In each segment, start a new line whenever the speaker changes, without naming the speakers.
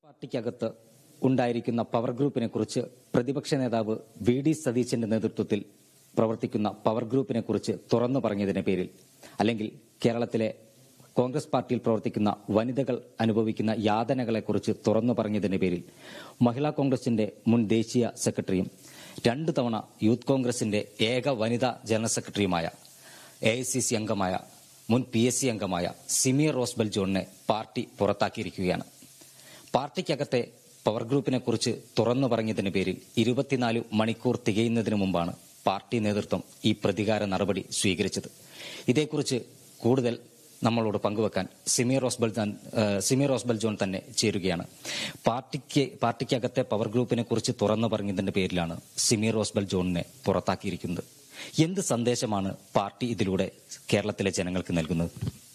പാർട്ടിക്കകത്ത് ഉണ്ടായിരിക്കുന്ന പവർ ഗ്രൂപ്പിനെ കുറിച്ച് പ്രതിപക്ഷ നേതാവ് വി ഡി സതീശന്റെ നേതൃത്വത്തിൽ പ്രവർത്തിക്കുന്ന പവർ ഗ്രൂപ്പിനെ കുറിച്ച് തുറന്നു പറഞ്ഞതിന്റെ പേരിൽ അല്ലെങ്കിൽ കേരളത്തിലെ കോൺഗ്രസ് പാർട്ടിയിൽ പ്രവർത്തിക്കുന്ന വനിതകൾ അനുഭവിക്കുന്ന യാതനകളെക്കുറിച്ച് തുറന്നു പറഞ്ഞതിന്റെ പേരിൽ മഹിളാ കോൺഗ്രസിന്റെ മുൻ ദേശീയ സെക്രട്ടറിയും രണ്ടു തവണ യൂത്ത് കോൺഗ്രസിന്റെ ഏക വനിതാ ജനറൽ സെക്രട്ടറിയുമായ എ ഐ സി സി അംഗമായ മുൻ പി എസ് സി അംഗമായ സിമിയർ റോസ്ബൽ ജോണിനെ പാർട്ടി പുറത്താക്കിയിരിക്കുകയാണ് പാർട്ടിക്കകത്തെ പവർ ഗ്രൂപ്പിനെ കുറിച്ച് തുറന്നു പറഞ്ഞതിന് പേരിൽ ഇരുപത്തിനാല് മണിക്കൂർ തികയുന്നതിന് മുമ്പാണ് പാർട്ടി നേതൃത്വം ഈ പ്രതികാര നടപടി സ്വീകരിച്ചത് ഇതേക്കുറിച്ച് കൂടുതൽ നമ്മളോട് പങ്കുവെക്കാൻ സിമി റോസ്ബൽ താൻ- ഏഹ് സിമി റോസ്ബൽ ജോൺ തന്നെ ചേരുകയാണ് പാർട്ടിക്ക് പാർട്ടിക്കകത്തെ പവർ ഗ്രൂപ്പിനെ കുറിച്ച് തുറന്നു പറഞ്ഞതിന്റെ പേരിലാണ് സിമി റോസ്ബൽ ജോണിനെ പുറത്താക്കിയിരിക്കുന്നത് എന്ത് സന്ദേശമാണ് പാർട്ടി ഇതിലൂടെ കേരളത്തിലെ ജനങ്ങൾക്ക് നൽകുന്നത്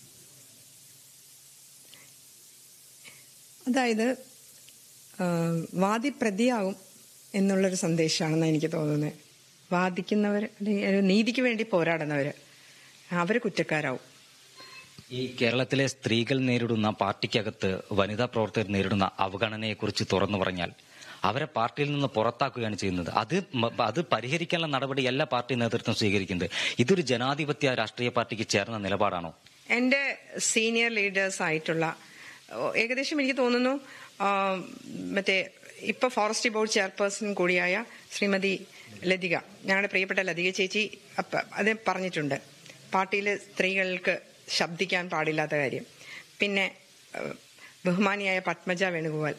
അതായത് ആ, വാദി പ്രതിയാവും എന്നുള്ളൊരു സന്ദേശമാണെന്ന് എനിക്ക് തോന്നുന്നത് വാദിക്കുന്നവർ അല്ലെങ്കിൽ ഒരു നീതിക്ക് വേണ്ടി പോരാടുന്നവർ അവർ കുറ്റക്കാരാവും
ഈ കേരളത്തിലെ സ്ത്രീകൾ നേരിടുന്ന പാർട്ടിക്കകത്ത് വനിതാ പ്രവർത്തകർ നേരിടുന്ന അവഗണനയെക്കുറിച്ച് തുറന്നു പറഞ്ഞാൽ അവരെ പാർട്ടിയിൽ നിന്ന് പുറത്താക്കുകയാണ് ചെയ്യുന്നത് അത് മ- അത് പരിഹരിക്കാനുള്ള നടപടിയല്ല പാർട്ടി നേതൃത്വം സ്വീകരിക്കുന്നത് ഇതൊരു ജനാധിപത്യ രാഷ്ട്രീയ പാർട്ടിക്ക് ചേർന്ന നിലപാടാണോ
എൻ്റെ സീനിയർ ലീഡേഴ്സ് ആയിട്ടുള്ള ഓ, ഏകദേശം എനിക്ക് തോന്നുന്നു ആ, മറ്റേ ഇപ്പൊ ഫോറസ്റ്റ് ബോർഡ് ചെയർപേഴ്സൺ കൂടിയായ ശ്രീമതി ലതിക ഞങ്ങളുടെ പ്രിയപ്പെട്ട ലതിക ചേച്ചി അപ്പ- അത് പറഞ്ഞിട്ടുണ്ട് പാർട്ടിയിൽ സ്ത്രീകൾക്ക് ശബ്ദിക്കാൻ പാടില്ലാത്ത കാര്യം പിന്നെ ആ, ബഹുമാനിയായ പത്മജ വേണുഗോപാൽ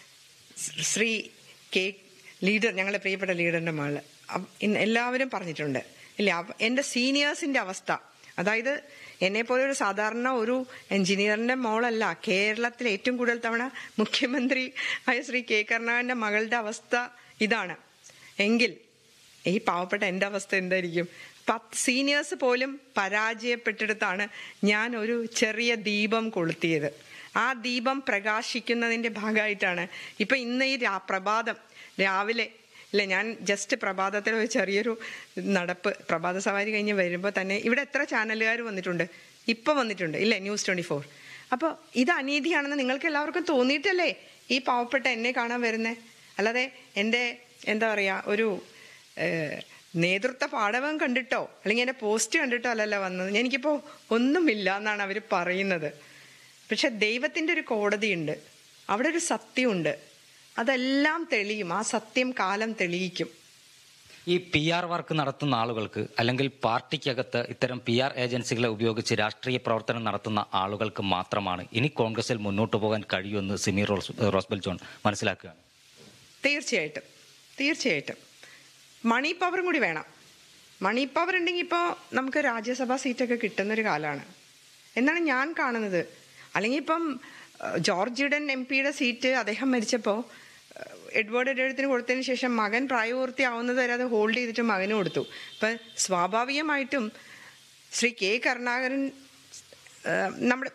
ശ്രീ കെ ലീഡർ ഞങ്ങളുടെ പ്രിയപ്പെട്ട ലീഡറിന്റെ മകള് അം- ഇന്ന് എല്ലാവരും പറഞ്ഞിട്ടുണ്ട് ഇല്ല അവ- എന്റെ സീനിയേഴ്സിന്റെ അവസ്ഥ അതായത് എന്നെ പോലെ ഒരു സാധാരണ ഒരു എഞ്ചിനീയറിന്റെ മോളല്ല കേരളത്തിലെ ഏറ്റവും കൂടുതൽ തവണ മുഖ്യമന്ത്രി ആയ ശ്രീ കെ കരുണാകരന്റെ മകളുടെ അവസ്ഥ ഇതാണ് എങ്കിൽ ഈ പാവപ്പെട്ട എന്റെ അവസ്ഥ എന്തായിരിക്കും പത്ത് സീനിയേഴ്സ് പോലും പരാജയപ്പെട്ടിടത്താണ് ഞാൻ ഒരു ചെറിയ ദീപം കൊളുത്തിയത് ആ ദീപം പ്രകാശിക്കുന്നതിന്റെ ഭാഗമായിട്ടാണ് ഇപ്പൊ ഇന്ന് ഈ രാ- പ്രഭാതം രാവിലെ ഇല്ല ഞാൻ ജസ്റ്റ് പ്രഭാതത്തിൽ ഒരു ചെറിയൊരു നടപ്പ് പ്രഭാത സവാരി കഴിഞ്ഞ് വരുമ്പോൾ തന്നെ ഇവിടെ എത്ര ചാനലുകാർ വന്നിട്ടുണ്ട് ഇപ്പൊ വന്നിട്ടുണ്ട് ഇല്ലേ ന്യൂസ് ട്വന്റി ഫോർ അപ്പോൾ ഇത് അനീതിയാണെന്ന് നിങ്ങൾക്ക് എല്ലാവർക്കും തോന്നിയിട്ടല്ലേ ഈ പാവപ്പെട്ട എന്നെ കാണാൻ വരുന്നേ അല്ലാതെ എൻ്റെ എന്താ പറയാ ഒരു ഏഹ്, നേതൃത്വ പാഠവം കണ്ടിട്ടോ അല്ലെങ്കിൽ എൻ്റെ പോസ്റ്റ് കണ്ടിട്ടോ അല്ലല്ലോ വന്നത് എനിക്കിപ്പോൾ ഒന്നുമില്ല എന്നാണ് അവർ പറയുന്നത് പക്ഷെ ദൈവത്തിൻ്റെ ഒരു കോടതിയുണ്ട് അവിടെ ഒരു സത്യമുണ്ട് അതെല്ലാം തെളിയും ആ സത്യം കാലം തെളിയിക്കും
ഈ പി ആർ വർക്ക് നടത്തുന്ന ആളുകൾക്ക് അല്ലെങ്കിൽ പാർട്ടിക്കകത്ത് ഇത്തരം പി ആർ ഏജൻസികളെ ഉപയോഗിച്ച് രാഷ്ട്രീയ പ്രവർത്തനം നടത്തുന്ന ആളുകൾക്ക് മാത്രമാണ് ഇനി കോൺഗ്രസിൽ മുന്നോട്ട് പോകാൻ കഴിയുമെന്ന് സിമി റോസ് റോസ്ബൽ ജോൺ മനസ്സിലാക്കുകയാണ്
തീർച്ചയായിട്ടും തീർച്ചയായിട്ടും മണി പവറും കൂടി വേണം മണി പവർ ഉണ്ടെങ്കിൽ ഇപ്പോൾ നമുക്ക് രാജ്യസഭാ സീറ്റൊക്കെ കിട്ടുന്നൊരു കാലമാണ് എന്നാണ് ഞാൻ കാണുന്നത് അല്ലെങ്കിൽ ഇപ്പം ഏഹ്, ജോർജ് ഇഡൻ എം പിയുടെ സീറ്റ് അദ്ദേഹം മരിച്ചപ്പോൾ ഏഹ്, എഡ്വേർഡ് എഡേഴത്തിന് കൊടുത്തതിന് ശേഷം മകൻ പ്രായപൂർത്തിയാവുന്നത് വരെ അത് ഹോൾഡ് ചെയ്തിട്ട് മകന് കൊടുത്തു അപ്പം സ്വാഭാവികമായിട്ടും ശ്രീ കെ കരുണാകരൻ ഏഹ്, നമ്മുടെ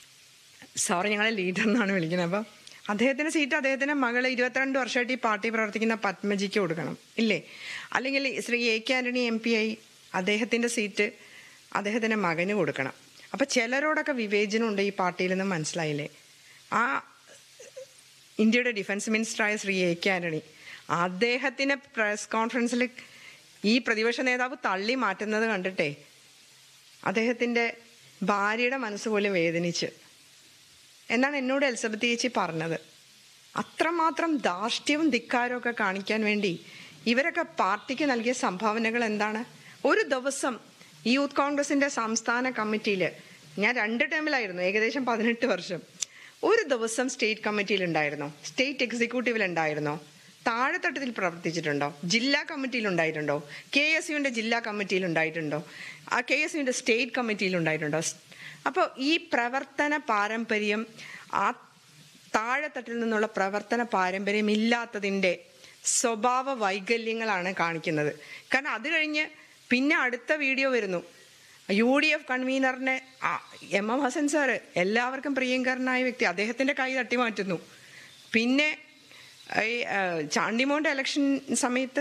സോറി ഞങ്ങളെ ലീഡർ എന്നാണ് വിളിക്കുന്നത് അപ്പം അദ്ദേഹത്തിന്റെ സീറ്റ് അദ്ദേഹത്തിന്റെ മകള് ഇരുപത്തിരണ്ട് വർഷമായിട്ട് ഈ പാർട്ടി പ്രവർത്തിക്കുന്ന പത്മജിക്ക് കൊടുക്കണം ഇല്ലേ അല്ലെങ്കിൽ Shri A K Antony M P ആയി അദ്ദേഹത്തിന്റെ സീറ്റ് അദ്ദേഹത്തിന്റെ മകന് കൊടുക്കണം അപ്പൊ ചിലരോടൊക്കെ വിവേചനമുണ്ട് ഈ പാർട്ടിയിൽ നിന്ന് മനസ്സിലായില്ലേ ആ ഇന്ത്യയുടെ ഡിഫൻസ് മിനിസ്റ്ററായ ശ്രീ എ കെ ആന്റണി അദ്ദേഹത്തിന്റെ പ്രസ് കോൺഫറൻസിൽ ഈ പ്രതിപക്ഷ നേതാവ് തള്ളി മാറ്റുന്നത് കണ്ടിട്ടേ അദ്ദേഹത്തിന്റെ ഭാര്യയുടെ മനസ്സ് പോലും വേദനിച്ച് എന്നാണ് എന്നോട് എലിസബത്ത് ചേച്ചി പറഞ്ഞത് അത്രമാത്രം ധാർഷ്ട്യവും ധിക്കാരവും ഒക്കെ കാണിക്കാൻ വേണ്ടി ഇവരൊക്കെ പാർട്ടിക്ക് നൽകിയ സംഭാവനകൾ എന്താണ് ഒരു ദിവസം ഈ യൂത്ത് കോൺഗ്രസിന്റെ സംസ്ഥാന കമ്മിറ്റിയിൽ ഞാൻ രണ്ട് ടൈമിലായിരുന്നു ഏകദേശം പതിനെട്ട് വർഷം ഒരു ദിവസം സ്റ്റേറ്റ് കമ്മിറ്റിയിൽ ഉണ്ടായിരുന്നോ സ്റ്റേറ്റ് എക്സിക്യൂട്ടീവിൽ ഉണ്ടായിരുന്നോ താഴെത്തട്ടത്തിൽ പ്രവർത്തിച്ചിട്ടുണ്ടോ ജില്ലാ കമ്മിറ്റിയിൽ ഉണ്ടായിട്ടുണ്ടോ കെ എസ് യുവിന്റെ ജില്ലാ കമ്മിറ്റിയിൽ ഉണ്ടായിട്ടുണ്ടോ ആ കെ എസ് യുവിന്റെ സ്റ്റേറ്റ് കമ്മിറ്റിയിൽ ഉണ്ടായിട്ടുണ്ടോ അപ്പോൾ ഈ പ്രവർത്തന പാരമ്പര്യം ആ താഴെത്തട്ടിൽ നിന്നുള്ള പ്രവർത്തന പാരമ്പര്യം ഇല്ലാത്തതിൻ്റെ സ്വഭാവ വൈകല്യങ്ങളാണ് കാണിക്കുന്നത് കാരണം അത് കഴിഞ്ഞ് പിന്നെ അടുത്ത വീഡിയോ വരുന്നു യു ഡി എഫ് കൺവീനറിനെ ആ, എം എം ഹസൻ സാറ് എല്ലാവർക്കും പ്രിയങ്കരനായ വ്യക്തി അദ്ദേഹത്തിന്റെ കൈ തട്ടി മാറ്റുന്നു പിന്നെ ഈ ആ, ചാണ്ടിമോന്റെ ഇലക്ഷൻ സമയത്ത്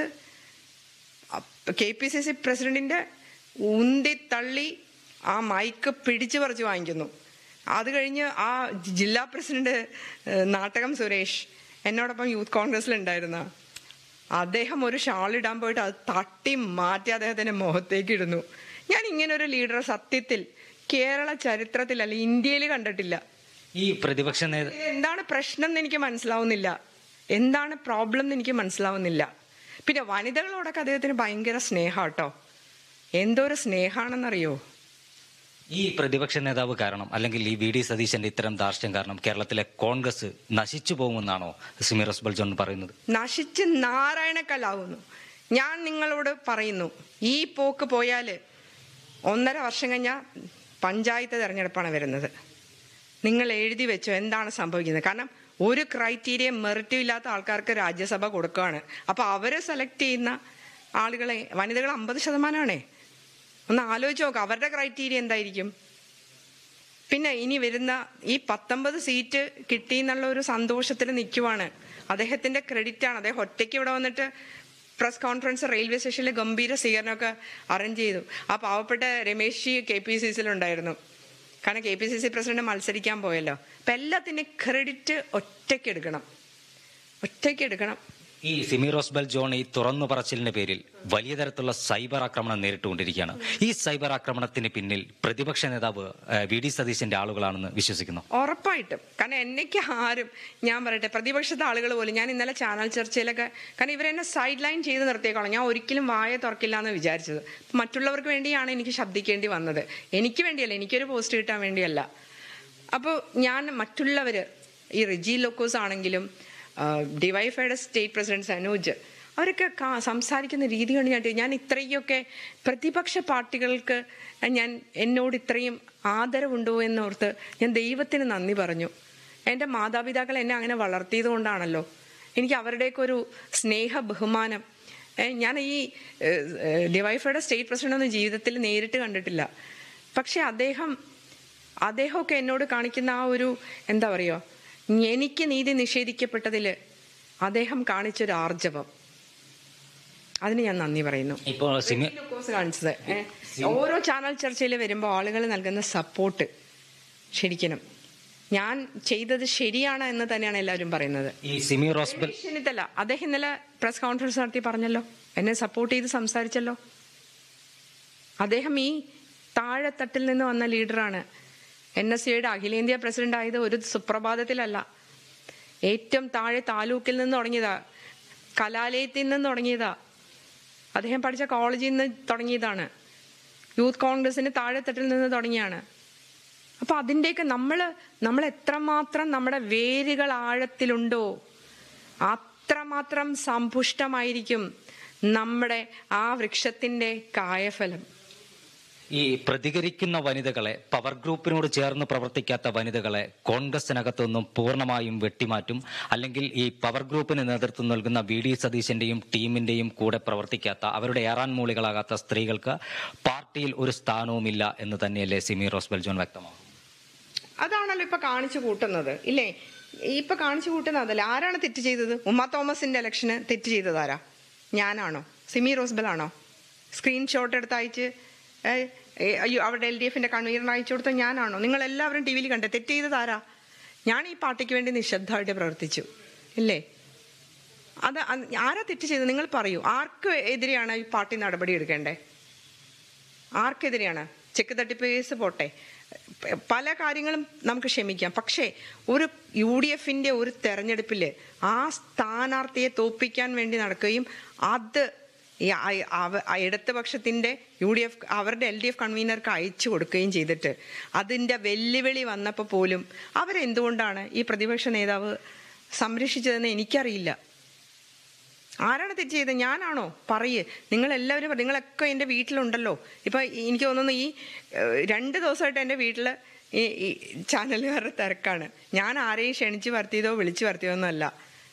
കെ പി സി സി പ്രസിഡന്റിന്റെ ഉന്തി തള്ളി ആ മൈക്ക് പിടിച്ചു പറിച്ച് വാങ്ങിക്കുന്നു അത് കഴിഞ്ഞ് ആ ജില്ലാ പ്രസിഡന്റ് ഏഹ്, നാട്ടകം സുരേഷ് എന്നോടൊപ്പം യൂത്ത് കോൺഗ്രസിലുണ്ടായിരുന്ന അദ്ദേഹം ഒരു ഷാൾ ഇടാൻ പോയിട്ട് അത് തട്ടി മാറ്റി അദ്ദേഹത്തിന്റെ മുഖത്തേക്ക് ഇടുന്നു ഞാൻ ഇങ്ങനെ ഒരു ലീഡർ സത്യത്തിൽ കേരള ചരിത്രത്തിലല്ല ഇന്ത്യയിൽ കണ്ടിട്ടില്ല
ഈ പ്രതിപക്ഷ നേത
ഇത് എന്താണ് പ്രശ്നം എന്ന് എനിക്ക് മനസ്സിലാവുന്നില്ല എന്താണ് പ്രോബ്ലം എന്ന് എനിക്ക് മനസ്സിലാവുന്നില്ല പിന്നെ വനിതകളോടൊക്കെ അദ്ദേഹത്തിന് ഭയങ്കര സ്നേഹം കേട്ടോ എന്തോ ഒരു സ്നേഹാണെന്നറിയോ
ഈ പ്രതിപക്ഷ നേതാവ് കാരണം അല്ലെങ്കിൽ ഈ വി ഡി സതീശന്റെ ഇത്തരം ധാർഷ്ട്യം കാരണം കേരളത്തിലെ കോൺഗ്രസ് നശിച്ചു പോകുമെന്നാണോ സിമി റസ്ബൽ ജോൺ പറയുന്നത്
നശിച്ച് നാരായണക്കല്ലാവുന്നു ഞാൻ നിങ്ങളോട് പറയുന്നു ഈ പോക്ക് പോയാൽ ഒന്നര വർഷം കഴിഞ്ഞാൽ പഞ്ചായത്ത് തെരഞ്ഞെടുപ്പാണ് വരുന്നത് നിങ്ങൾ എഴുതി വെച്ചോ എന്താണ് സംഭവിക്കുന്നത് കാരണം ഒരു ക്രൈറ്റീരിയ മെറിറ്റും ഇല്ലാത്ത ആൾക്കാർക്ക് രാജ്യസഭ കൊടുക്കുകയാണ് അപ്പൊ അവരെ സെലക്ട് ചെയ്യുന്ന ആളുകളെ വനിതകൾ അമ്പത് ശതമാനമാണേ ഒന്ന് ആലോചിച്ച് നോക്ക് അവരുടെ ക്രൈറ്റീരിയ എന്തായിരിക്കും പിന്നെ ഇനി വരുന്ന ഈ പത്തൊമ്പത് സീറ്റ് കിട്ടി എന്നുള്ള ഒരു സന്തോഷത്തിൽ നിൽക്കുവാണ് അദ്ദേഹത്തിന്റെ ക്രെഡിറ്റ് ആണ് അദ്ദേഹം ഒറ്റയ്ക്ക് ഇവിടെ വന്നിട്ട് പ്രസ് കോൺഫറൻസ് റെയിൽവേ സ്റ്റേഷനിൽ ഗംഭീര സ്വീകരണമൊക്കെ അറേഞ്ച് ചെയ്തു ആ പാവപ്പെട്ട Ramesh ji K P C സിയിലുണ്ടായിരുന്നു കാരണം K P C C president മത്സരിക്കാൻ പോയല്ലോ അപ്പൊ എല്ലാത്തിൻ്റെ ക്രെഡിറ്റ് ഒറ്റയ്ക്ക് എടുക്കണം ഒറ്റയ്ക്ക് എടുക്കണം
ഈ സിമി റോസ്ബൽ ജോൺ ഈ തുറന്നു പറച്ചിലിന്റെ പേരിൽ വലിയ തരത്തിലുള്ള സൈബർ ആക്രമണം നേരിട്ടുകൊണ്ടിരിക്കുകയാണ് ഈ സൈബർ ആക്രമണത്തിന് പിന്നിൽ പ്രതിപക്ഷ നേതാവ് ഏഹ്, വി ഡി സതീശന്റെ ആളുകളാണെന്ന് വിശ്വസിക്കുന്നു
ഉറപ്പായിട്ടും കാരണം എന്നേക്ക് ആരും ഞാൻ പറയട്ടെ പ്രതിപക്ഷത്തെ ആളുകൾ പോലും ഞാൻ ഇന്നലെ ചാനൽ ചർച്ചയിലൊക്കെ കാരണം ഇവരെന്നെ സൈഡ് ലൈൻ ചെയ്ത് നിർത്തിയേക്കണം ഞാൻ ഒരിക്കലും വായ തുറക്കില്ല എന്ന് വിചാരിച്ചത് മറ്റുള്ളവർക്ക് വേണ്ടിയാണ് എനിക്ക് ശബ്ദിക്കേണ്ടി വന്നത് എനിക്ക് വേണ്ടിയല്ല എനിക്കൊരു പോസ്റ്റ് കിട്ടാൻ വേണ്ടിയല്ല അപ്പോൾ ഞാൻ മറ്റുള്ളവർ ഈ റിജി ലോക്കോസ് ആണെങ്കിലും ഡിവൈഫൈയുടെ സ്റ്റേറ്റ് പ്രസിഡന്റ് സനോജ് അവരൊക്കെ കാ- സംസാരിക്കുന്ന രീതി കൊണ്ട് ഞാൻ ഞാൻ ഇത്രയൊക്കെ പ്രതിപക്ഷ പാർട്ടികൾക്ക് ഞാൻ എന്നോട് ഇത്രയും ആദരവുണ്ടോ എന്നോർത്ത് ഞാൻ ദൈവത്തിന് നന്ദി പറഞ്ഞു എൻ്റെ മാതാപിതാക്കൾ എന്നെ അങ്ങനെ വളർത്തിയത് കൊണ്ടാണല്ലോ എനിക്ക് അവരുടെയൊക്കെ ഒരു സ്നേഹ ബഹുമാനം ഏ, ഞാൻ ഈ ഡിവൈഫൈയുടെ സ്റ്റേറ്റ് പ്രസിഡന്റ് ഒന്നും ജീവിതത്തിൽ നേരിട്ട് കണ്ടിട്ടില്ല പക്ഷെ അദ്ദേഹം അദ്ദേഹമൊക്കെ എന്നോട് കാണിക്കുന്ന ആ ഒരു എന്താ പറയുക എനിക്ക് നീതി നിഷേധിക്കപ്പെട്ടതിൽ അദ്ദേഹം കാണിച്ചൊരു ആർജവം അതിന് ഞാൻ നന്ദി പറയുന്നു
ഇപ്പോൾ സിമി
ഗ്ലൂക്കോസ് കാണിച്ചത് ഏ, ഓരോ ചാനൽ ചർച്ചയിൽ വരുമ്പോൾ ആളുകൾ നൽകുന്ന സപ്പോർട്ട് ശരിക്കണം ഞാൻ ചെയ്തത് ശരിയാണ് എന്ന് തന്നെയാണ് എല്ലാവരും പറയുന്നത്
ഈ സിമി റോസ്ബൽ
ചെന്നിത്തല അദ്ദേഹം ഇന്നലെ പ്രസ് കോൺഫറൻസ് നടത്തി പറഞ്ഞല്ലോ എന്നെ സപ്പോർട്ട് ചെയ്ത് സംസാരിച്ചല്ലോ അദ്ദേഹം ഈ താഴെത്തട്ടിൽ നിന്ന് വന്ന ലീഡറാണ് എൻ എസ് സിയുടെ അഖിലേന്ത്യാ പ്രസിഡന്റ് ആയത് ഒരു സുപ്രഭാതത്തിലല്ല ഏറ്റവും താഴെ താലൂക്കിൽ നിന്ന് തുടങ്ങിയതാ കലാലയത്തിൽ നിന്ന് തുടങ്ങിയതാ അദ്ദേഹം പഠിച്ച കോളേജിൽ നിന്ന് തുടങ്ങിയതാണ് യൂത്ത് കോൺഗ്രസിന് താഴെത്തട്ടിൽ നിന്ന് തുടങ്ങിയാണ് അപ്പൊ അതിൻ്റെയൊക്കെ നമ്മൾ നമ്മൾ എത്രമാത്രം നമ്മുടെ വേരുകൾ ആഴത്തിലുണ്ടോ അത്രമാത്രം സമ്പുഷ്ടമായിരിക്കും നമ്മുടെ ആ വൃക്ഷത്തിന്റെ കായഫലം
ഈ പ്രതികരിക്കുന്ന വനിതകളെ പവർ ഗ്രൂപ്പിനോട് ചേർന്ന് പ്രവർത്തിക്കാത്ത വനിതകളെ കോൺഗ്രസിനകത്തു നിന്നും പൂർണ്ണമായും വെട്ടിമാറ്റും അല്ലെങ്കിൽ ഈ പവർ ഗ്രൂപ്പിന് നേതൃത്വം നൽകുന്ന വി ഡി സതീശന്റെയും ടീമിന്റെയും കൂടെ പ്രവർത്തിക്കാത്ത അവരുടെ ഏറാൻ മൂളികളാകാത്ത സ്ത്രീകൾക്ക് പാർട്ടിയിൽ ഒരു സ്ഥാനവുമില്ല എന്ന് തന്നെയല്ലേ സിമി റോസ്ബൽ ജോൺ വ്യക്തമാക്കും
അതാണല്ലോ ഇപ്പൊ കാണിച്ചു കൂട്ടുന്നത് ഇല്ലേ ഇപ്പൊ കാണിച്ചു കൂട്ടുന്നത് അതല്ല ആരാണ് തെറ്റ് ചെയ്തത് ഉമ്മ തോമസിന്റെ ഇലക്ഷന് തെറ്റ് ചെയ്തത് ആരാ ഞാനാണോ സിമി റോസ്ബൽ ആണോ സ്ക്രീൻഷോട്ട് എടുത്ത് അയച്ച് ഏ, ഏ, അയ്യോ അവിടെ എൽ ഡി എഫിന്റെ കൺവീനറിന് അയച്ചു കൊടുത്ത ഞാനാണോ നിങ്ങൾ എല്ലാവരും ടി വിയിൽ കണ്ടേ തെറ്റ് ചെയ്തത് ആരാ ഞാൻ ഈ പാർട്ടിക്ക് വേണ്ടി നിശബ്ദമായിട്ട് പ്രവർത്തിച്ചു ഇല്ലേ അത് അത് ആരാ തെറ്റ് ചെയ്തത് നിങ്ങൾ പറയൂ ആർക്ക് എതിരെയാണ് ഈ പാർട്ടി നടപടി എടുക്കേണ്ടേ ആർക്കെതിരെയാണ് ചെക്ക് തട്ടിപ്പ് കേസ് പോട്ടെ പ- പല കാര്യങ്ങളും നമുക്ക് ക്ഷമിക്കാം പക്ഷേ ഒരു യു ഡി എഫിന്റെ ഒരു തെരഞ്ഞെടുപ്പിൽ ആ സ്ഥാനാർത്ഥിയെ തോപ്പിക്കാൻ വേണ്ടി നടക്കുകയും അത് ഈ അ- അവ- ആ ഇടതുപക്ഷത്തിന്റെ യു ഡി എഫ് അവരുടെ എൽ ഡി എഫ് കൺവീനർക്ക് അയച്ചു കൊടുക്കുകയും ചെയ്തിട്ട് അതിന്റെ വെല്ലുവിളി വന്നപ്പോൾ പോലും അവരെന്തുകൊണ്ടാണ് ഈ പ്രതിപക്ഷ നേതാവ് സംരക്ഷിച്ചതെന്ന് എനിക്കറിയില്ല ആരാണ് തെറ്റ് ചെയ്തത് ഞാനാണോ പറയ് നിങ്ങൾ എല്ലാവരും പറ- നിങ്ങളൊക്കെ എൻ്റെ വീട്ടിലുണ്ടല്ലോ ഇപ്പൊ എനിക്ക് തോന്നുന്നു ഈ ഏഹ്, രണ്ട് ദിവസമായിട്ട് എൻ്റെ വീട്ടിൽ ഈ ഈ ചാനലുകാരുടെ തിരക്കാണ് ഞാൻ ആരെയും ക്ഷണിച്ച് വരുത്തിയതോ വിളിച്ചു വരുത്തിയതോ ഒന്നുമല്ല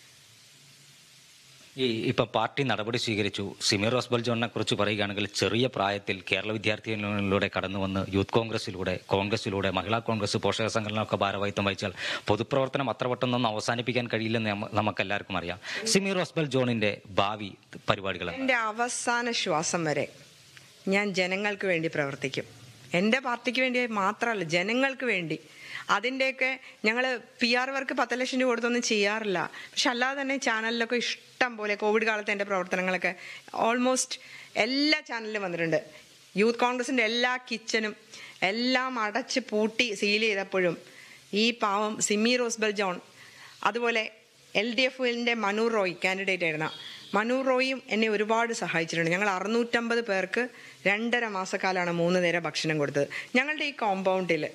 ഈ ഇപ്പൊ പാർട്ടി നടപടി സ്വീകരിച്ചു സിമി റോസ്ബൽ ജോണിനെ കുറിച്ച് പറയുകയാണെങ്കിൽ ചെറിയ പ്രായത്തിൽ കേരള വിദ്യാർത്ഥി യൂണിയനിലൂടെ കടന്നു വന്ന് യൂത്ത് കോൺഗ്രസിലൂടെ കോൺഗ്രസിലൂടെ മഹിളാ കോൺഗ്രസ് പോഷക സംഘടനകളൊക്കെ ഭാരവാഹിത്വം വഹിച്ചാൽ പൊതുപ്രവർത്തനം അത്ര പെട്ടെന്നൊന്നും അവസാനിപ്പിക്കാൻ കഴിയില്ലെന്ന് നമ്മ- നമുക്കെല്ലാവർക്കും അറിയാം സിമി റോസ്ബൽ ജോണിന്റെ ഭാവി പരിപാടികൾ
എൻ്റെ അവസാന ശ്വാസം വരെ ഞാൻ ജനങ്ങൾക്ക് വേണ്ടി പ്രവർത്തിക്കും എൻ്റെ പാർട്ടിക്ക് വേണ്ടി മാത്രമല്ല ജനങ്ങൾക്ക് വേണ്ടി അതിൻ്റെയൊക്കെ ഞങ്ങൾ പി ആർ വർക്ക് പത്ത് ലക്ഷം രൂപ കൊടുത്തൊന്നും ചെയ്യാറില്ല പക്ഷെ അല്ലാതെ തന്നെ ചാനലിലൊക്കെ ഇഷ്ടം പോലെ കോവിഡ് കാലത്ത് എൻ്റെ പ്രവർത്തനങ്ങളൊക്കെ ഓൾമോസ്റ്റ് എല്ലാ ചാനലിലും വന്നിട്ടുണ്ട് യൂത്ത് കോൺഗ്രസിൻ്റെ എല്ലാ കിച്ചനും എല്ലാം അടച്ച് പൂട്ടി സീൽ ചെയ്തപ്പോഴും ഈ പാവം സിമ്മി റോസ്ബൽ ജോൺ അതുപോലെ എൽ ഡി എഫിൻ്റെ മനൂർ റോയ് കാൻഡിഡേറ്റ് ആയിരുന്ന മനൂർ റോയും എന്നെ ഒരുപാട് സഹായിച്ചിട്ടുണ്ട് ഞങ്ങൾ അറുന്നൂറ്റമ്പത് പേർക്ക് രണ്ടര മാസക്കാലമാണ് മൂന്ന് നേരം ഭക്ഷണം കൊടുത്തത് ഞങ്ങളുടെ ഈ കോമ്പൗണ്ടിൽ